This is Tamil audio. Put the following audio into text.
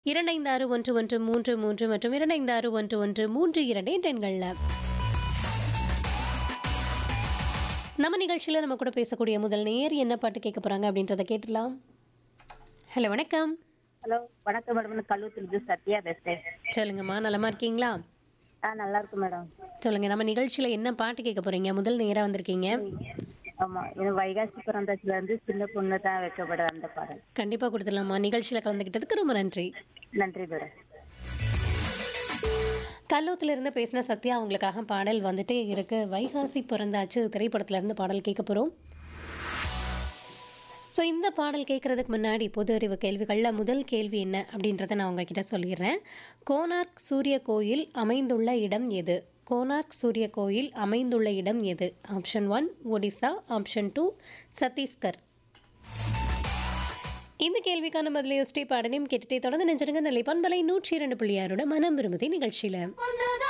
இரண்டைந்து ஆறு ஒன்று ஒன்று மூன்று மூன்று மற்றும் இரண்டைந்து ஆறு ஒன்று ஒன்று மூன்று இரண்டு என்ற எண்களில் நம்ம நிகழ்ச்சியில் நம்ம கூட பேசக்கூடிய முதல் நேர் என்ன பாட்டு கேட்க போகிறாங்க அப்படின்றத கேட்டுடலாம் ஹலோ வணக்கம் ஹலோ வணக்கம் மேடம் நான் கல்லூத்திலிருந்து சத்யா பேசுறேன் சொல்லுங்கம்மா நலமா இருக்கீங்களா ஆ நல்லா இருக்கு மேடம் சொல்லுங்க நம்ம நிகழ்ச்சியில் என்ன பாட்டு கேட்க போறீங்க முதல் நேராக வந்திருக்கீங்க ஆமா எனக்கு வைகாசி பிறந்ததுல இருந்து சின்ன பொண்ணு தான் வைக்கப்பட அந்த பாடல் கண்டிப்பாக கொடுத்துடலாமா நிகழ்ச்சியில் கலந்துக்கிட்டதுக்கு ரொம்ப நன்றி நன்றி மேடம் கல்லூத்துல இருந்து பேசின சத்யா அவங்களுக்காக பாடல் வந்துட்டே இருக்கு வைகாசி பிறந்தாச்சு திரைப்படத்துல இருந்து பாடல் கேட்க போறோம் ஸோ இந்த பாடல் கேட்குறதுக்கு முன்னாடி பொது அறிவு கேள்விகளில் முதல் கேள்வி என்ன அப்படின்றத நான் உங்ககிட்ட சொல்லிடுறேன் கோனார்க் சூரிய கோயில் அமைந்துள்ள இடம் எது கோனார்க் சூரிய கோயில் அமைந்துள்ள இடம் எது option one Odisha option two Chhattisgarh இந்த கேள்விக்கான பதிலை யோசிச்சு பாடனையும் கேட்டுட்டே தொடர்ந்து நெஞ்சிருங்க நல்ல பண்பலை நூற்றி இரண்டு புள்ளியாரோட மனம் விரும்புதி நிகழ்ச்சியில்